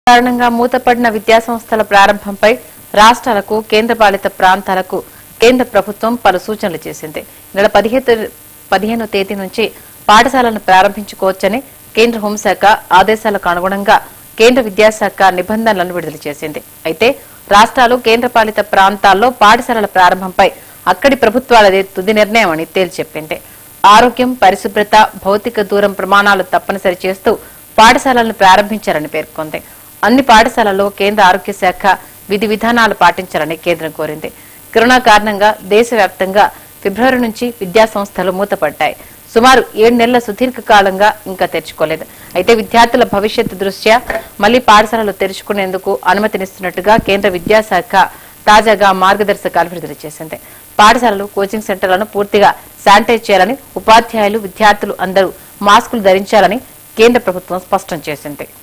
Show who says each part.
Speaker 1: కారణంగా మూతపడిన విద్యాసంస్థల ప్రారంభంపై రాష్ట్రాలకు కేంద్రపాలిత ప్రాంతాలకు కేంద్ర ప్రభుత్వం పలు సూచనలు చేసింది నెల పదిహేను పదిహేనో తేదీ నుంచి పాఠశాలను ప్రారంభించుకోవచ్చని కేంద్ర హోంశాఖ ఆదేశాలకు అనుగుణంగా కేంద్ర విద్యాశాఖ నిబంధనలను విడుదల చేసింది అయితే రాష్ట్రాలు కేంద్రపాలిత ప్రాంతాల్లో పాఠశాలల ప్రారంభంపై అక్కడి ప్రభుత్వాలదే తుది నిర్ణయం అని తేల్చెప్పింది ఆరోగ్యం పరిశుభ్రత భౌతిక దూరం ప్రమాణాలు తప్పనిసరి చేస్తూ పాఠశాలలను ప్రారంభించారని పేర్కొంది అన్ని పాఠశాలల్లో కేంద్ర ఆరోగ్య శాఖ విధి విధానాలు పాటించాలని కేంద్రం కోరింది కరోనా కారణంగా దేశవ్యాప్తంగా ఫిబ్రవరి నుంచి విద్యా సంస్థలు మూతపడ్డాయి సుమారు ఏడు నెలల సుదీర్ఘ కాలంగా ఇంకా తెరుచుకోలేదు అయితే విద్యార్థుల భవిష్యత్తు దృష్ట్యా మళ్లీ పాఠశాలలు తెరుచుకునేందుకు అనుమతినిస్తున్నట్టుగా కేంద్ర విద్యాశాఖ తాజాగా మార్గదర్శకాలు విడుదల చేసింది పాఠశాలలు కోచింగ్ సెంటర్లను పూర్తిగా శానిటైజ్ చేయాలని ఉపాధ్యాయులు విద్యార్థులు అందరూ మాస్కులు ధరించాలని కేంద్ర ప్రభుత్వం స్పష్టం చేసింది